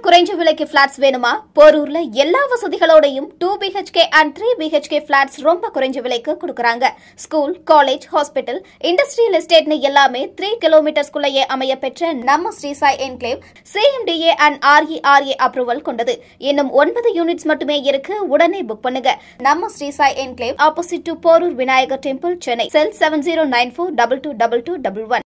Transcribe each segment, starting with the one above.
குறைஞ்ச விலைக்கு பிளாட்ஸ் வேணுமா போரூர்ல எல்லா வசதிகளோடையும் two BHK and three BHK flats ரொம்ப குறைஞ்ச விலைக்கு கொடுக்கறாங்க ஸ்கூல் காலேஜ் ஹாஸ்பிட்டல் இண்டஸ்ட்ரியல் எஸ்டேட்னு எல்லாமே த்ரீ கிலோமீட்டர்ஸ்குள்ளேயே அமைய பெற்ற நம்ம Sri Sai enclave CMDA and RERA approval கொண்டது இன்னும் ஒன்பது யூனிட்ஸ் மட்டுமே இருக்கு உடனே புக் பண்ணுங்க நம்ம Sri Sai enclave opposite to Porur Vinayagar temple Chennai cell seven zero nine four double two double two double one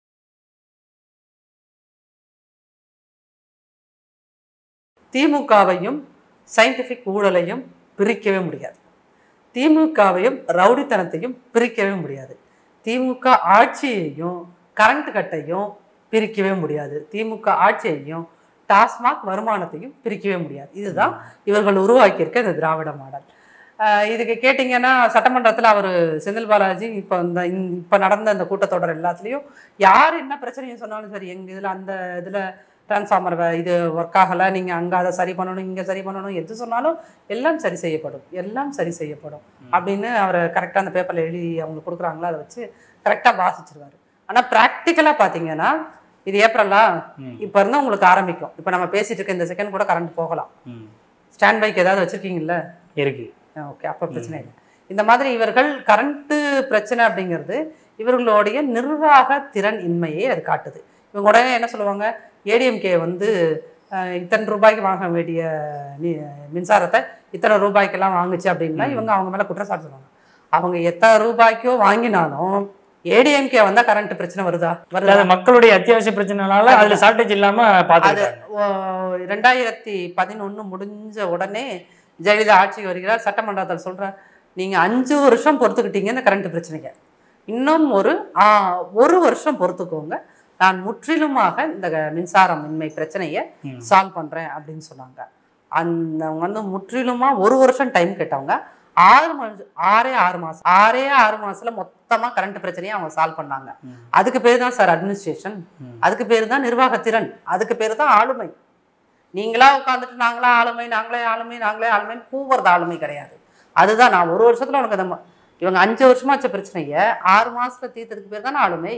திமுகவையும் சயின்டிஃபிக் ஊழலையும் பிரிக்கவே முடியாது திமுகவையும் ரவுடித்தனத்தையும் பிரிக்கவே முடியாது திமுக ஆட்சியையும் கரண்ட் கட்டையும் பிரிக்கவே முடியாது திமுக ஆட்சியையும் டாஸ்மாக் வருமானத்தையும் பிரிக்கவே முடியாது இதுதான் இவர்கள் உருவாக்கியிருக்க இந்த திராவிட மாடல் ஆஹ் இதுக்கு கேட்டிங்கன்னா சட்டமன்றத்தில் அவர் செந்தில் பாலாஜி இப்போ இந்த இப்போ நடந்த இந்த கூட்டத்தொடர் எல்லாத்துலேயும் யார் என்ன பிரச்சனையை சொன்னாலும் சரி எங்கள் இதில் அந்த இதில் டிரான்ஸ்ஃபார்மர் இது ஒர்க் ஆகலை நீங்கள் அங்கே அதை சரி பண்ணணும் இங்கே சரி பண்ணணும் எது சொன்னாலும் எல்லாம் சரி செய்யப்படும் எல்லாம் சரி செய்யப்படும் அப்படின்னு அவர் கரெக்டாக அந்த பேப்பரில் எழுதி அவங்களுக்கு கொடுக்குறாங்களோ அதை வச்சு கரெக்டாக வாசிச்சிருவாரு ஆனால் ப்ராக்டிக்கலாக பார்த்தீங்கன்னா இது ஏப்ரலா இப்போ இருந்தால் உங்களுக்கு ஆரம்பிக்கும் இப்போ நம்ம பேசிட்டு இருக்க இந்த செகண்ட் கூட கரண்ட் போகலாம் ம். ஸ்டாண்ட் பைக் ஏதாவது வச்சுருக்கீங்கல்ல இருக்கு ஓகே அப்போ பிரச்சனை இல்லை இந்த மாதிரி இவர்கள் கரண்ட்டு பிரச்சனை அப்படிங்கிறது இவர்களுடைய நிர்வாக திறன் இன்மையை அது காட்டுது இவங்க உடனே என்ன சொல்லுவாங்க ஏடிஎம்கே வந்து அஹ், இத்தனை ரூபாய்க்கு வாங்க வேண்டிய நி- மின்சாரத்தை இத்தனை ரூபாய்க்கெல்லாம் வாங்குச்சு அப்படின்னா இவங்க அவங்க மேலே குற்றச்சாட்டு சொல்லுவாங்க அவங்க எத்தனை ரூபாய்க்கோ வாங்கினாலும் ஏடிஎம்கே வந்தா கரண்ட் பிரச்சனை வருதா வருதா அதாவது மக்களுடைய அத்தியாவசிய பிரச்சனைனால அதுல ஷார்டேஜ் இல்லாம அது பாத்துருக்காங்க ஓ, ரெண்டாயிரத்தி பதினொன்று முடிஞ்ச உடனே ஜெயலலிதா ஆட்சிக்கு வருகிறார் சட்டமன்றத்தில் சொல்றார் நீங்க அஞ்சு வருஷம் பொறுத்துக்கிட்டீங்க இந்த கரண்ட் பிரச்சனைக்கு இன்னும் ஒரு ஆ, ஒரு வருஷம் பொறுத்துக்கோங்க நான் முற்றிலுமாக இந்த க- மின்சாரம் இன்மை பிரச்சனையை ம். சால்வ் பண்றேன் அப்படின்னு சொன்னாங்க அந்த அவங்க வந்து முற்றிலுமா ஒரு வருஷம் டைம் கேட்டவங்க ஆறு மாசம் ஆறே ஆறு மாசம் ஆறே ஆறு மாசத்துல மொத்தமா கரண்ட் பிரச்சனையை அவங்க சால்வ் பண்ணாங்க ம். அதுக்கு பேர் தான் சார் அட்மினிஸ்ட்ரேஷன் ம். அதுக்கு பேர் தான் நிர்வாகத்திறன் அதுக்கு பேர் தான் ஆளுமை நீங்களா உட்காந்துட்டு நாங்களா ஆளுமை நாங்களே ஆளுமை நாங்களே ஆளுமைன்னு கூவுறது ஆளுமை கிடையாது அதுதான் நான் ஒரு வருஷத்துல உனக்கு அந்த ம- இவங்க அஞ்சு வருஷமா வச்ச பிரச்சனையை ஆறு மாசத்துல தீர்த்ததுக்கு பேர் தானே ஆளுமை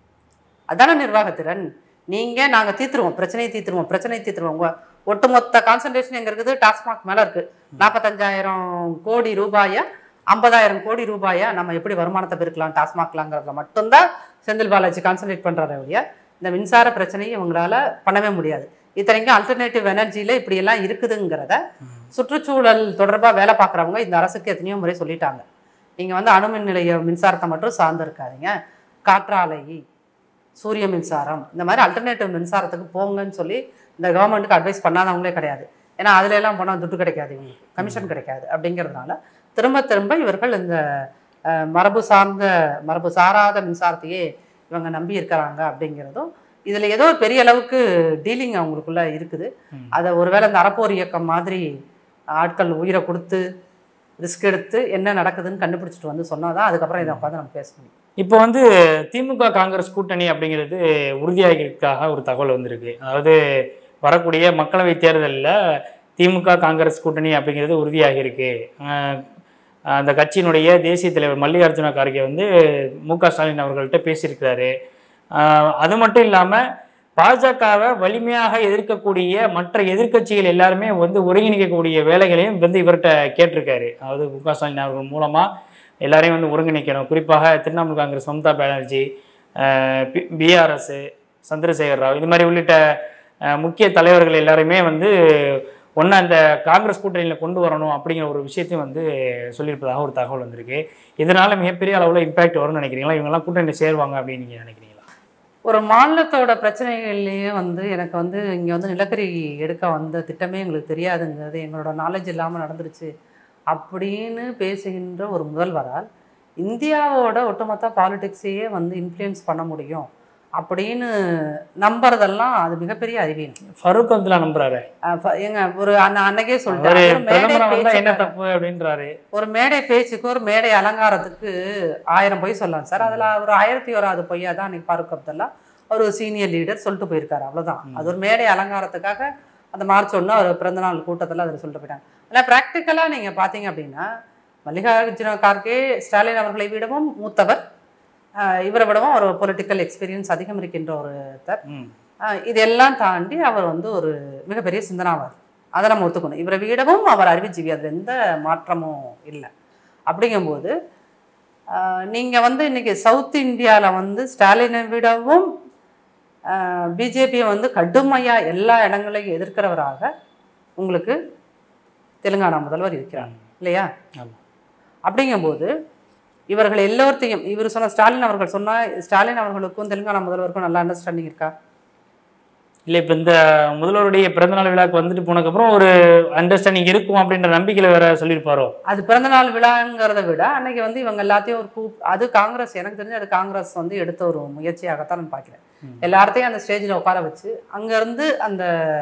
அதானே நிர்வாகத்திறன் நீங்க நாங்க தீர்த்துருவோம் பிரச்சனையை தீர்த்துருவோம் பிரச்சனையை தீர்த்துருவோம் உங்க ஒட்டுமொத்த கான்சன்ட்ரேஷன் எங்க இருக்குது டாஸ்மாக் மேல இருக்கு நாற்பத்தஞ்சாயிரம் கோடி ரூபாயா ஐம்பதாயிரம் கோடி ரூபாயா நம்ம எப்படி வருமானத்தை பெருக்கலாம் டாஸ்மாக்லாங்கிறதுல மட்டும்தான் செந்தில் பாலாஜி கான்சன்ட்ரேட் பண்றாரு ஒழிய இந்த மின்சார பிரச்சனையை இவங்களால பண்ணவே முடியாது இத்தனைக்கும் அல்டர்னேட்டிவ் எனர்ஜியில இப்படி எல்லாம் இருக்குதுங்கிறத சுற்றுச்சூழல் தொடர்பா வேலை பார்க்குறவங்க இந்த அரசுக்கு எத்தனையோ முறை சொல்லிட்டாங்க நீங்க வந்து அணுமின் நிலைய மின்சாரத்தை மட்டும் சார்ந்து இருக்காதீங்க காற்றாலை சூரிய மின்சாரம் இந்த மாதிரி அல்டர்னேட்டிவ் மின்சாரத்துக்கு போங்கன்னு சொல்லி இந்த கவர்மெண்ட்டுக்கு அட்வைஸ் பண்ணாதவங்களே கிடையாது ஏன்னா அதுல எல்லாம் போனால் துட்டு கிடைக்காது இவங்களுக்கு கமிஷன் கிடைக்காது அப்படிங்கிறதுனால திரும்ப திரும்ப இவர்கள் இந்த அஹ், மரபு சார்ந்த மரபு சாராத மின்சாரத்தையே இவங்க நம்பி இருக்கிறாங்க அப்படிங்கிறதும் இதில் ஏதோ ஒரு பெரிய அளவுக்கு டீலிங் அவங்களுக்குள்ள இருக்குது ம். அதை ஒருவேளை இந்த அறப்போர் இயக்கம் மாதிரி ஆட்கள் உயிரை கொடுத்து ரிஸ்க் எடுத்து என்ன நடக்குதுன்னு கண்டுபிடிச்சிட்டு வந்து சொன்னாதான் அதுக்கப்புறம் இதை உட்காந்து நம்ம பேச முடியும் இப்போ வந்து திமுக காங்கிரஸ் கூட்டணி அப்படிங்கிறது உறுதியாகிறதுக்காக ஒரு தகவல் வந்திருக்கு அதாவது வரக்கூடிய மக்களவை தேர்தலில் திமுக காங்கிரஸ் கூட்டணி அப்படிங்கிறது உறுதியாகியிருக்கு ஆஹ் அந்த கட்சியினுடைய தேசிய தலைவர் மல்லிகார்ஜுன கார்கே வந்து மு க ஸ்டாலின் அவர்கள்ட்ட பேசியிருக்கிறாரு ஆஹ் அது மட்டும் இல்லாமல் பாஜகவை வலிமையாக எதிர்க்கக்கூடிய மற்ற எதிர்க்கட்சிகள் எல்லாருமே வந்து ஒருங்கிணைக்கக்கூடிய வேலைகளையும் வந்து இவர்கிட்ட கேட்டிருக்காரு அதாவது மு க ஸ்டாலின் அவர்கள் மூலமாக எல்லாரையும் வந்து ஒருங்கிணைக்கணும் குறிப்பாக திரிணாமுல் காங்கிரஸ் மம்தா பானர்ஜி பிஆர்எஸ் சந்திரசேகர் ராவ் இது மாதிரி உள்ளிட்ட அஹ், முக்கிய தலைவர்கள் எல்லாருமே வந்து ஒன்றா இந்த காங்கிரஸ் கூட்டணியில் கொண்டு வரணும் அப்படிங்கிற ஒரு விஷயத்தையும் வந்து சொல்லியிருப்பதாக ஒரு தகவல் வந்திருக்கு இதனால மிகப்பெரிய அளவில் இம்பாக்ட் வரும்னு நினைக்கிறீங்களா இவங்கெல்லாம் கூட்டணியில் சேருவாங்க அப்படின்னு நீங்கள் நினைக்கிறீங்களா ஒரு மாநிலத்தோட பிரச்சனைகள்லேயே வந்து எனக்கு வந்து இங்கே வந்து நிலக்கரி எடுக்க வந்த திட்டமே எங்களுக்கு தெரியாதுங்கிறது எங்களோட நாலேஜ் இல்லாமல் நடந்துருச்சு அப்படின்னு பேசுகின்ற ஒரு முதல்வரால் இந்தியாவோட ஒட்டுமொத்த பாலிடிக்ஸையே வந்து இன்ஃப்ளூயன்ஸ் பண்ண முடியும் அப்படின்னு நம்புறதெல்லாம் அது மிகப்பெரிய அறிவியல் ஃபரூக் அப்துல்லா நம்புறாரு அஹ் ஃப- ஏங்க ஒரு அன்ன- அன்னைக்கே அவரு சொல்லிட்டாரு ஒரு மேடை பிரதமரா வந்தா என்ன பேச்சுக்கு- தப்பு அப்படின்றாரு ஒரு மேடை பேச்சுக்கு ஒரு மேடை அலங்காரத்துக்கு ஆயிரம் பொய் சொல்லலாம் சார் அதில் ஒரு ஆயிரத்தி ஓராவது பொய்யா தான் அன்னைக்கு ஃபாரூக் அப்துல்லா ஒரு சீனியர் லீடர் சொல்லிட்டு போயிருக்காரு அவ்வளவுதான் அது ஒரு மேடை அலங்காரத்துக்காக அந்த மார்ச் ஒன்று அவர் பிறந்தநாள் கூட்டத்தில் அதில் சொல்லிட்டு போயிட்டாங்க ஆனால் ப்ராக்டிக்கலாக நீங்கள் பார்த்தீங்க அப்படின்னா மல்லிகார்ஜுன கார்கே ஸ்டாலின் அவர்களை விடவும் மூத்தவர் ஆஹ் இவரை விடவும் ஒரு பொலிட்டிக்கல் எக்ஸ்பீரியன்ஸ் அதிகம் இருக்கின்ற ஒருத்தர் ம் ஆஹ் இதெல்லாம் தாண்டி அவர் வந்து ஒரு மிகப்பெரிய சிந்தனாவாதி அதை நம்ம ஒத்துக்கணும் இவரை விடவும் அவர் அறிவுஜீவி அதில் எந்த மாற்றமும் இல்லை அப்படிங்கும்போது நீங்கள் வந்து இன்னைக்கு சவுத் இந்தியாவில் வந்து ஸ்டாலினை விடவும் பிஜேபியை வந்து கடுமையாக எல்லா இடங்களையும் எதிர்க்கிறவராக உங்களுக்கு தெலுங்கானா முதல்வர் இருக்கிறார் இல்லையா ஆமா. அப்படிங்கும்போது இவர்கள் எல்லோர்த்தையும் இவர் சொன்ன ஸ்டாலின் அவர்கள் சொன்னா ஸ்டாலின் அவர்களுக்கும் தெலுங்கானா முதல்வருக்கும் நல்ல அண்டர்ஸ்டாண்டிங் இருக்கா இல்லை இப்போ இந்த முதல்வருடைய பிறந்தநாள் விழாக்கு வந்துட்டு போனதுக்கப்புறம் ஒரு அண்டர்ஸ்டாண்டிங் இருக்கும் அப்படின்ற நம்பிக்கையில் வேற சொல்லியிருப்பாரோ அது பிறந்தநாள் விழாங்கிறத விட அன்னைக்கு வந்து இவங்க எல்லாத்தையும் ஒரு கூப் அது காங்கிரஸ் எனக்கு தெரிஞ்சு அது காங்கிரஸ் வந்து எடுத்த ஒரு முயற்சியாகத்தான் நான் பார்க்கிறேன் ம். எல்லார்த்தையும் அந்த ஸ்டேஜில் உட்கார வச்சு அங்கேருந்து அந்த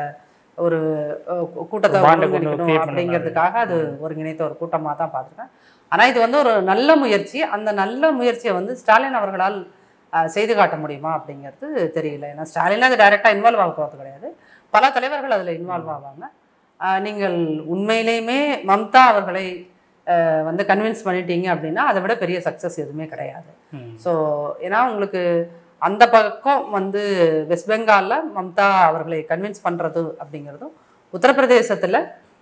ஒரு அஹ், கூ- கூட்டத்தை ஒரு bond கொண்டு ஒருங்கிணைக்கணும் create பண்ணணும். அப்படிங்கிறதுக்காக அது ஒருங்கிணைத்த ஒரு கூட்டமாக தான் பார்த்துருக்கேன் ஆனால் இது வந்து ஒரு நல்ல முயற்சி அந்த நல்ல முயற்சியை வந்து ஸ்டாலின் அவர்களால் அஹ், செய்து காட்ட முடியுமா அப்படிங்கிறது தெரியல ஏன்னா ஸ்டாலின் அது டைரெக்டாக இன்வால்வ் ஆக போகிறது கிடையாது பல தலைவர்கள் அதில் இன்வால்வ் ஆவாங்க அஹ், நீங்கள் உண்மையிலேயுமே மம்தா அவர்களை அஹ், வந்து கன்வின்ஸ் பண்ணிட்டீங்க அப்படின்னா அதை விட பெரிய சக்ஸஸ் எதுவுமே கிடையாது ம். ஸோ ஏன்னா உங்களுக்கு அந்த பக்கம் வந்து வெஸ்ட் பெங்காலில் மம்தா அவர்களை கன்வின்ஸ் பண்ணுறது அப்படிங்கிறதும் உத்தரப்பிரதேசத்தில்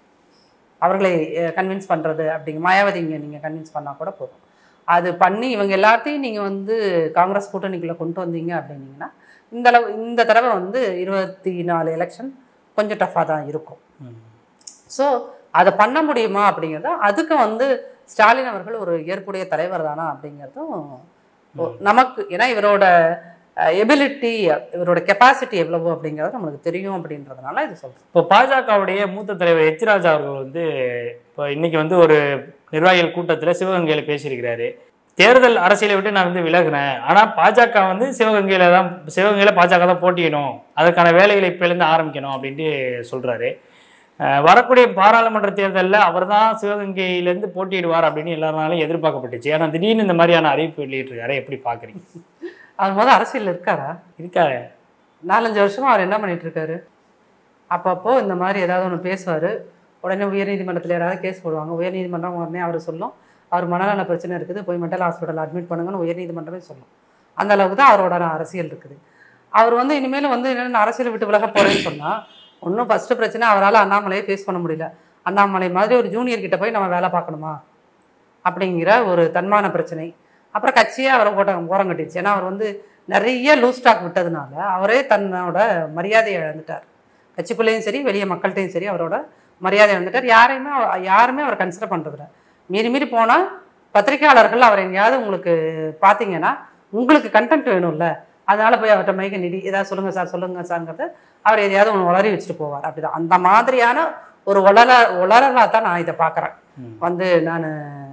அவர்களை கன்வின்ஸ் பண்ணுறது அப்படிங்க மாயாவதிங்க நீங்கள் கன்வின்ஸ் பண்ணால் கூட போதும் அது பண்ணி இவங்க எல்லாத்தையும் நீங்கள் வந்து காங்கிரஸ் கூட்டணிக்குள்ளே கொண்டு வந்தீங்க அப்படின்னீங்கன்னா இந்த அளவு இந்த தடவை வந்து இருபத்தி நாலு எலெக்ஷன் கொஞ்சம் டஃப்பாக தான் இருக்கும் ம். ஸோ அதை பண்ண முடியுமா அப்படிங்கிறதும் அதுக்கு வந்து ஸ்டாலின் அவர்கள் ஒரு ஏற்புடைய தலைவர் தானா அப்படிங்கிறதும் ஒ- நமக்கு ஏன்னா இவரோட எபிலிட்டி இவரோட கெப்பாசிட்டி எவ்வளவு அப்படிங்கிறது நம்மளுக்கு தெரியும் அப்படின்றதுனால இது சொல்றேன் இப்போ பாஜகவுடைய மூத்த தலைவர் எச் ராஜா அவர்கள் வந்து இப்போ இன்னைக்கு வந்து ஒரு நிர்வாகிகள் கூட்டத்தில் சிவகங்கையில் பேசியிருக்கிறாரு தேர்தல் அரசியலை விட்டு நான் வந்து விலகினேன் ஆனால் பாஜக வந்து சிவகங்கையில தான் சிவகங்கையில் பாஜக தான் போட்டியிடும் அதற்கான வேலைகளை இப்போலேருந்து ஆரம்பிக்கணும் அப்படின்ட்டு சொல்கிறாரு வரக்கூடிய பாராளுமன்ற தேர்தலில் அவர் தான் சிவகங்கையிலேருந்து போட்டியிடுவார் அப்படின்னு எல்லாருனாலும் எதிர்பார்க்கப்பட்டுச்சு ஆனால் திடீர்னு இந்த மாதிரியான அறிவிப்பு வெளியிட்டிருக்காரு எப்படி பார்க்குறீங்க அவர் முதல் அரசியல் இருக்காரா இருக்காரு நாலஞ்சு வருஷமா அவர் என்ன பண்ணிட்டு இருக்காரு அப்பப்போ இந்த மாதிரி ஏதாவது ஒன்று பேசுவார் உடனே உயர்நீதிமன்றத்தில் யாராவது கேஸ் போடுவாங்க உயர்நீதிமன்றம் உடனே அவர் சொல்லும் அவர் மனநல பிரச்சனை இருக்குது போய் மென்டல் ஹாஸ்பிட்டல் அட்மிட் பண்ணுங்கன்னு உயர்நீதிமன்றமே சொல்லும் அந்த அளவுக்கு தான் அவரோட அரசியல் இருக்குது அவர் வந்து இனிமேல் வந்து என்னென்ன அரசியலை விட்டு விலக போகிறேன்னு சொன்னால் ஒன்றும் ஃபஸ்ட்டு பிரச்சனை அவரால் அண்ணாமலையை ஃபேஸ் பண்ண முடியல அண்ணாமலை மாதிரி ஒரு ஜூனியர் கிட்ட போய் நம்ம வேலை பார்க்கணுமா அப்படிங்கிற ஒரு தன்மான பிரச்சனை அப்புறம் கட்சியே அவரை ஓட்டம் ஓரம் கட்டிடுச்சு ஏன்னா அவர் வந்து நிறைய லூஸ் ஸ்டாக் விட்டதுனால அவரே தன்னோட மரியாதையை இழந்துட்டார் கட்சிக்குள்ளேயும் சரி வெளியே மக்கள்கிட்டையும் சரி அவரோட மரியாதை இழந்துட்டார் யாரையுமே அவ- யாருமே அவர் கன்சிடர் பண்ணுறதில்ல மீறி மீறி போனால் பத்திரிக்கையாளர்கள் அவர் எங்கேயாவது உங்களுக்கு பார்த்தீங்கன்னா உங்களுக்கு கண்டென்ட் வேணும்ல அதனால போய் அவர்கிட்ட மைக்க நிடி ஏதாவது சொல்லுங்க சார் சொல்லுங்க சார்ங்கிறத அவர் எதையாவது ஒன்று உளறி வச்சுட்டு போவார் அப்படிதான் அந்த மாதிரியான ஒரு உளற உளறலாக தான் நான் இதை பார்க்குறேன் ம். வந்து நான்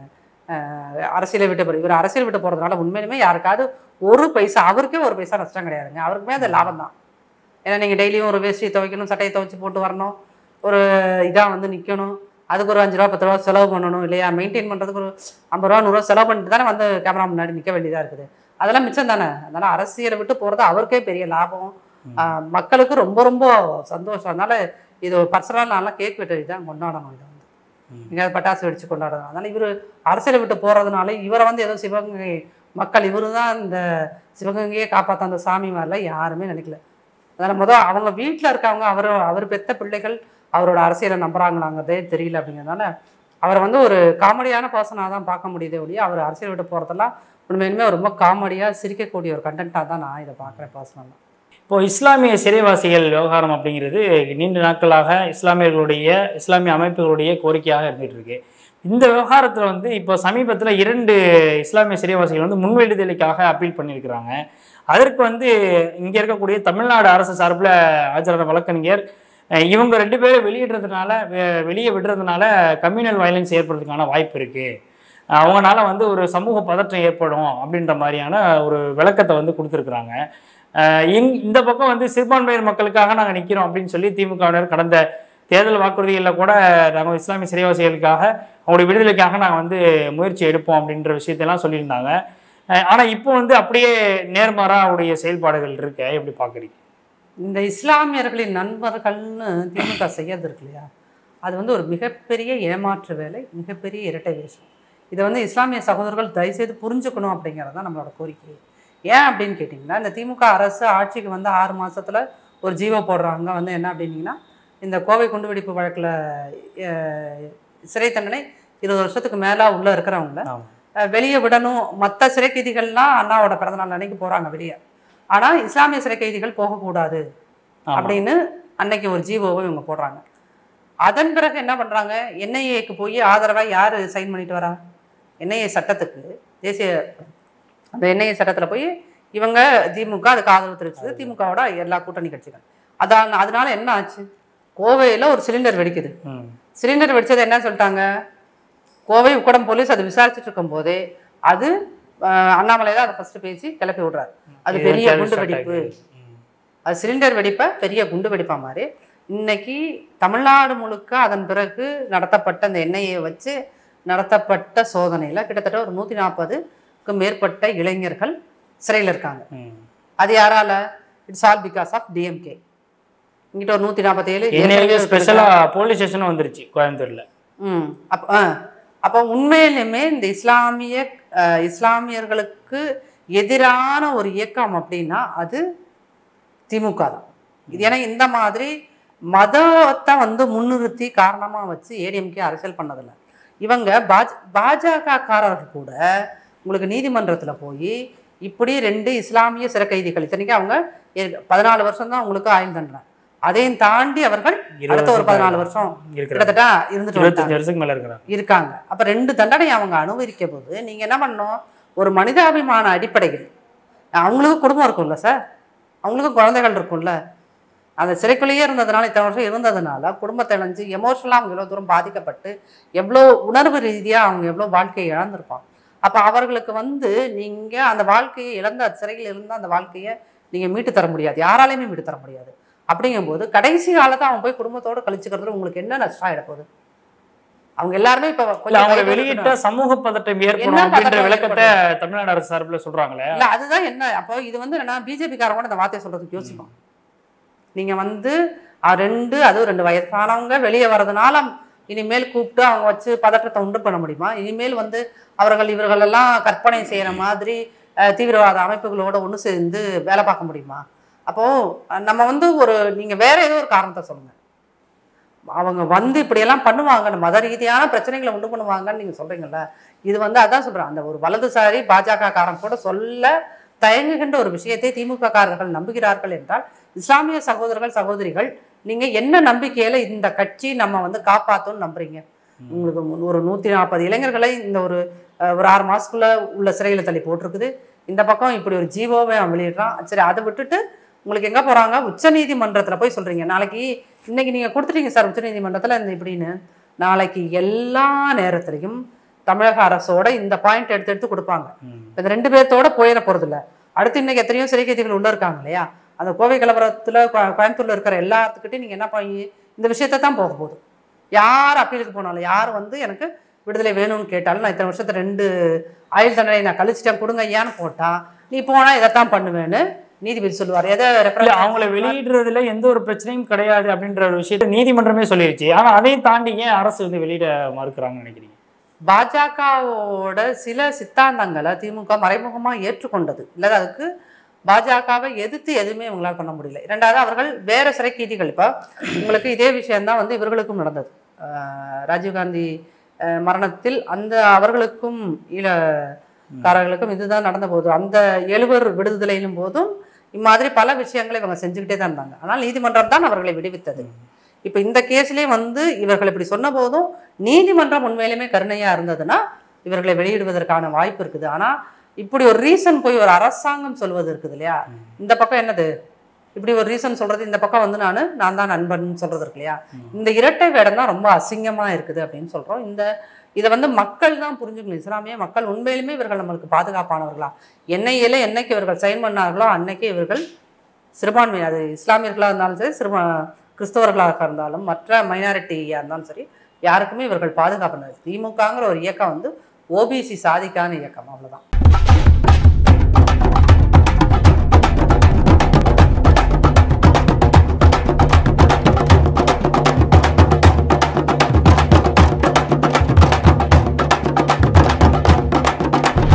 அரசியலை விட்டு போகிறேன் இவர் அரசியல் விட்டு போகிறதுனால உண்மையிலுமே யாருக்காவது ஒரு பைசா அவருக்கே ஒரு பைசா நஷ்டம் கிடையாதுங்க அவருக்குமே அது லாபம் தான் ஏன்னா நீங்கள் டெய்லியும் ஒரு வேஷ்டியை துவைக்கணும் சட்டையை துவைச்சு போட்டு வரணும் ஒரு இதாக வந்து நிற்கணும் அதுக்கு ஒரு அஞ்சு ரூபா பத்து ரூபா செலவு பண்ணணும் இல்லையா மெயின்டைன் பண்ணுறதுக்கு ஒரு ஐம்பது ரூபா நூறுரூவா செலவு பண்ணிட்டு தானே வந்து கேமரா முன்னாடி நிற்க வேண்டியதாக இருக்குது அதெல்லாம் மிச்சம் தானே அதனால் அரசியலை விட்டு போகிறது அவருக்கே பெரிய லாபம் ஆஹ் மக்களுக்கு ரொம்ப ரொம்ப சந்தோஷம் அதனால் இது ஒரு பர்சனலாக நான்லாம் கேக் வெட்டி தான் கொண்டாடணும் இதை வந்து ம். எங்கேயாவது பட்டாசு வெடிச்சு கொண்டாடணும் அதனால் இவர் அரசியலை விட்டு போகிறதுனால இவரை வந்து ஏதோ சிவகங்கை மக்கள் இவரு தான் இந்த சிவகங்கையை காப்பாற்ற அந்த சாமி மாதிரிலாம் யாருமே நினைக்கல அதனால் முதல் அவங்க வீட்டில் இருக்கவங்க அவர் அவர் பெத்த பிள்ளைகள் அவரோட அரசியலை நம்புறாங்களாங்கிறதே தெரியல அப்படிங்கிறதுனால அவரை வந்து ஒரு காமெடியான பர்சனாக தான் பார்க்க முடியுதே ஒழிய அவர் அரசியல் விட்டு போகிறதெல்லாம் உண்மையிலுமே ரொம்ப காமெடியாக சிரிக்கக்கூடிய ஒரு கண்டென்ட்டாக தான் நான் இதை பார்க்குறேன் பர்சனலாக இப்போ இஸ்லாமிய சிறைவாசிகள் விவகாரம் அப்படிங்கிறது நீண்ட நாட்களாக இஸ்லாமியர்களுடைய இஸ்லாமிய அமைப்புகளுடைய கோரிக்கையாக இருந்துட்டு இருக்கு இந்த விவகாரத்தில் வந்து இப்போ சமீபத்தில் இரண்டு இஸ்லாமிய சிறைவாசிகள் வந்து முன்வெளிதலுக்காக அப்பீல் பண்ணியிருக்கிறாங்க அதற்கு வந்து இங்கே இருக்கக்கூடிய தமிழ்நாடு அரசு சார்பில் ஆஜரான வழக்கறிஞர் அஹ், இவங்க ரெண்டு பேரும் வெளியிடுறதுனால வெ- வெளியே விடுறதுனால கம்யூனல் வயலன்ஸ் ஏற்படுறதுக்கான வாய்ப்பு இருக்குது அவங்கனால வந்து ஒரு சமூக பதற்றம் ஏற்படும் அப்படின்ற மாதிரியான ஒரு விளக்கத்தை வந்து கொடுத்துருக்குறாங்க அஹ் இங் இந்த பக்கம் வந்து சிறுபான்மையினர் மக்களுக்காக நாங்கள் நிற்கிறோம் அப்படின்னு சொல்லி திமுகவினர் கடந்த தேர்தல் வாக்குறுதிகளில் கூட நாங்கள் இஸ்லாமிய சிறைவாசிகளுக்காக அவங்களுடைய விடுதலைக்காக நாங்கள் வந்து முயற்சி எடுப்போம் அப்படின்ற விஷயத்தெல்லாம் சொல்லியிருந்தாங்க ஆனால் இப்போ வந்து அப்படியே நேர்மாறாக அவருடைய செயல்பாடுகள் இருக்க எப்படி பார்க்குறீங்க இந்த இஸ்லாமியர்களின் நண்பர்கள்னு திமுக செய்யறது இருக்கு இல்லையா அது வந்து ஒரு மிகப்பெரிய ஏமாற்று வேலை மிகப்பெரிய இரட்டை வேஷம் இதை வந்து இஸ்லாமிய சகோதரர்கள் தயவுசெய்து புரிஞ்சுக்கணும் அப்படிங்கிறது தான் நம்மளோட கோரிக்கை ஏன் அப்படின்னு கேட்டிங்கன்னா இந்த திமுக அரசு ஆட்சிக்கு வந்து ஆறு மாசத்துல ஒரு ஜீவோ போடுறாங்க வந்து என்ன அப்படின்னீங்கன்னா இந்த கோவை குண்டுவெடிப்பு வழக்கில் சிறை தண்டனை இருபது வருஷத்துக்கு மேலே உள்ளே இருக்கிறவங்கள ஆமா அஹ் வெளியே விடணும் மற்ற சிறை கைதிகள்லாம் அண்ணாவோட பிறந்தநாள் அன்னைக்கு போகிறாங்க வெளியே ஆனால் இஸ்லாமிய சிறை கைதிகள் போகக்கூடாது ஆமா. அப்படின்னு அன்னைக்கு ஒரு ஜீவோவை இவங்க போடுறாங்க அதன் பிறகு என்ன பண்ணுறாங்க என்ஐஏக்கு போய் ஆதரவாக யார் சைன் பண்ணிட்டு வரா என்ஐஏ சட்டத்துக்கு தேசிய அந்த என்ஐஏ சட்டத்தில் போய் இவங்க திமுக அதுக்கு ஆதரவு தெரிவிச்சது திமுகவோட எல்லா கூட்டணி கட்சிகள் அதான் அதனால என்ன ஆச்சு கோவையில் ஒரு சிலிண்டர் வெடிக்குது ம் சிலிண்டர் வெடிச்சது என்ன சொல்லிட்டாங்க கோவை உக்கடம் போலீஸ் அதை விசாரிச்சுட்டு இருக்கும் போதே அது அஹ், அண்ணாமலை தான் அதை ஃபர்ஸ்ட் பேசி கிளப்பி விடுறாரு அது இது பெரிய terrorist குண்டு attack. வெடிப்பு ம். அது சிலிண்டர் வெடிப்பை பெரிய குண்டு வெடிப்பா மாதிரி இன்னைக்கு தமிழ்நாடு முழுக்க அதன் பிறகு நடத்தப்பட்ட அந்த எண்ணெயை வச்சு நடத்தப்பட்ட சோதனையில் கிட்டத்தட்ட ஒரு நூற்றி நாற்பதுக்கு மேற்பட்ட இளைஞர்கள் சிறையில் இருக்காங்க ம். அது யாரால it's all because of DMK இங்கிட்ட ஒரு நூற்றி நாற்பத்தேழு என்னைக்கு ஸ்பெஷலா போலீஸ் ஸ்டேஷனும் வந்துருச்சு கோயம்புத்தூர்ல ம் அப்போ ஆ அப்போ உண்மையிலுமே இந்த இஸ்லாமிய அஹ், இஸ்லாமியர்களுக்கு எதிரான ஒரு இயக்கம் அப்படின்னா அது திமுக தான் இது ஏன்னா இந்த மாதிரி மதத்தை வந்து முன்னிறுத்தி காரணமாக வச்சு ஏடிஎம்கே அரசியல் பண்ணதில்லை இவங்க பாஜ பாஜக காரர்கள் கூட உங்களுக்கு நீதிமன்றத்தில் போய் இப்படி ரெண்டு இஸ்லாமிய சிறை கைதிகள் இத்தனைக்கும் அவங்க ஏ- பதினாலு வருஷம் தான் உங்களுக்கு ஆயுள் தண்டனை அதையும் தாண்டி அவர்கள் இருபது அடுத்த ஒரு வருஷம் பதினாலு வருஷம் இருக்கிறாங்க கிட்டத்தட்ட இருந்துட்டு வந்துட்டாங்க. இருபத்தஞ்சு வருஷத்துக்கு மேல இருக்கிறாங்க இருக்காங்க அப்ப ரெண்டு தண்டனை அவங்க அனுபவிக்க போது நீங்க என்ன பண்ணணும் ஒரு மனிதாபிமான அடிப்படையில் அவங்களுக்கும் குடும்பம் இருக்கும்ல சார் அவங்களுக்கும் குழந்தைகள் இருக்கும்ல அந்த சிறைக்குள்ளேயே இருந்ததுனால இத்தனை வருஷம் இருந்ததுனால குடும்பத்தை இணைஞ்சு எமோஷனலாக அவங்க எவ்வளோ தூரம் பாதிக்கப்பட்டு எவ்வளோ உணர்வு ரீதியாக அவங்க எவ்வளோ வாழ்க்கையை இழந்திருப்பாங்க அப்போ அவர்களுக்கு வந்து நீங்கள் அந்த வாழ்க்கையை இழந்த சிறையில் இருந்த அந்த வாழ்க்கையை நீங்கள் மீட்டு தர முடியாது யாராலையுமே மீட்டு தர முடியாது அப்படிங்கும்போது கடைசி காலத்தை அவங்க போய் குடும்பத்தோடு கழிச்சுக்கிறதுல உங்களுக்கு என்ன நஷ்டம் ஆகிட போகுது அவங்க எல்லாருமே இப்போ இல்ல அவங்களை வயது வெளியிட்ட சமூக பதட்டம் ஏற்படும் என்ன அப்படின்ற பதட்டம் விளக்கத்தை தமிழ்நாடு அரசு சார்பில் சொல்றாங்களே இல்ல அதுதான் என்ன அப்போ இது வந்து என்னன்னா பிஜேபி காரங்க கூட இந்த வார்த்தையை சொல்றதுக்கு யோசிப்போம் நீங்க வந்து அஹ், ரெண்டு அதுவும் ரெண்டு வயசானவங்க வெளியே வர்றதுனால இனிமேல் கூப்பிட்டு அவங்க வச்சு பதற்றத்தை உண்டு பண்ண முடியுமா இனிமேல் வந்து அவர்கள் இவர்கள் எல்லாம் கற்பனை செய்யற மாதிரி அஹ், தீவிரவாத அமைப்புகளோட ஒன்று சேர்ந்து வேலை பார்க்க முடியுமா அப்போ அஹ், நம்ம வந்து ஒரு நீங்க வேற ஏதோ ஒரு காரணத்தை சொல்லுங்க அவங்க வந்து இப்படியெல்லாம் பண்ணுவாங்க மத ரீதியான பிரச்சனைகளை உண்டு பண்ணுவாங்கன்னு நீங்க சொல்றீங்கல்ல இது வந்து அதான் சொல்றேன் அந்த ஒரு வலதுசாரி பாஜக காரன் கூட சொல்ல தயங்குகின்ற ஒரு விஷயத்தை திமுக காரர்கள் நம்புகிறார்கள் என்றால் இஸ்லாமிய சகோதரர்கள் சகோதரிகள் நீங்க என்ன நம்பிக்கையில இந்த கட்சி நம்ம வந்து காப்பாத்தும்னு நம்புறீங்க உங்களுக்கு மு- ஒரு நூத்தி நாற்பது இளைஞர்களை இந்த ஒரு அஹ், ஒரு ஆறு மாசத்துக்குள்ள உள்ள சிறையில தள்ளி போட்டிருக்குது இந்த பக்கம் இப்படி ஒரு ஜீவோவை அவன் வெளியிடுறான் சரி அதை விட்டுட்டு உங்களுக்கு எங்க போறாங்க உச்சநீதிமன்றத்துல போய் சொல்றீங்க நாளைக்கு இன்னைக்கு நீங்க கொடுத்துட்டீங்க சார் உச்சநீதிமன்றத்துல இந்த இப்படின்னு நாளைக்கு எல்லா நேரத்திலையும் தமிழக அரசோட இந்த பாயிண்ட் எடுத்து எடுத்து கொடுப்பாங்க ம். இப்ப இந்த ரெண்டு பேர்த்தோட போயிட போறதில்ல அடுத்து இன்னைக்கு எத்தனையோ சிறை கைதிகள் உள்ள இருக்காங்க இல்லையா அந்த கோவை கலவரத்துல கோ- கோயம்புத்தூர்ல இருக்கிற எல்லாத்துக்கிட்டையும் நீங்க என்ன பண்ணி இந்த விஷயத்தை தான் போக போகுது யார் அப்பீலுக்கு போனாலும் யார் வந்து எனக்கு விடுதலை வேணும்னு கேட்டாலும் நான் இத்தனை வருஷத்தை ரெண்டு ஆயுள் தண்டனை நான் கழிச்சிட்டேன் கொடுங்க ஐயான்னு போட்டா நீ போனா இதைத்தான் பண்ணுவேன்னு நீதிபதி சொல்லுவார் எதை இல்ல reference அவங்கள வெளியிடுறதுல எந்த ஒரு பிரச்சனையும் கிடையாது அப்படின்ற ஒரு விஷயத்த நீதிமன்றமே சொல்லிருச்சு ஆனா அதையும் தாண்டி ஏன் அரசு வந்து வெளியிட மறுக்கிறாங்கன்னு நினைக்கிறீங்க பாஜகவோட சில சித்தாந்தங்களை திமுக மறைமுகமா ஏற்றுக்கொண்டது இல்லை அதுக்கு பாஜகவை எதிர்த்து எதுவுமே இவங்களால பண்ண முடியல இரண்டாவது அவர்கள் வேற சிறை கைதிகள் இப்போ உங்களுக்கு இதே விஷயம்தான் வந்து இவர்களுக்கும் நடந்தது ஆஹ் ராஜீவ்காந்தி ஆஹ் மரணத்தில் அந்த அவர்களுக்கும் ஈழக்காரர்களுக்கும் இதுதான் நடந்த போது அந்த எழுவர் விடுதலையிலும் போதும் இம்மாதிரி பல விஷயங்களை இவங்க செஞ்சுக்கிட்டே தான் இருந்தாங்க ஆனால் நீதிமன்றம் தான் அவர்களை விடுவித்தது இப்போ இந்த கேஸ்லயே வந்து இவர்கள் இப்படி சொன்ன போதும் நீதிமன்றம் உண்மையிலுமே கருணையா இருந்ததுன்னா இவர்களை வெளியிடுவதற்கான வாய்ப்பு இருக்குது ஆனா இப்படி ஒரு ரீசன் போய் ஒரு அரசாங்கம் சொல்வது இருக்குது இல்லையா இந்த பக்கம் என்னது இப்படி ஒரு ரீசன் சொல்றது இந்த பக்கம் வந்து நான் நான் தான் நண்பன் சொல்றது இருக்கு இல்லையா இந்த இரட்டை வேடம் தான் ரொம்ப அசிங்கமா இருக்குது அப்படின்னு சொல்றோம் இந்த இதை வந்து மக்கள் தான் புரிஞ்சுக்கணும் இஸ்லாமிய மக்கள் உண்மையிலுமே இவர்கள் நம்மளுக்கு பாதுகாப்பானவர்களா என்னையில என்னைக்கு இவர்கள் சைன் பண்ணார்களோ அன்னைக்கு இவர்கள் சிறுபான்மை அது இஸ்லாமியர்களாக இருந்தாலும் சரி சிறுபா கிறிஸ்தவர்களாக இருந்தாலும் மற்ற மைனாரிட்டியாக இருந்தாலும் சரி யாருக்குமே இவர்கள் பாதுகாப்பு திமுகங்கிற ஒரு இயக்கம் வந்து ஓபிசி சாதிக்கான இயக்கம் அவ்வளவுதான்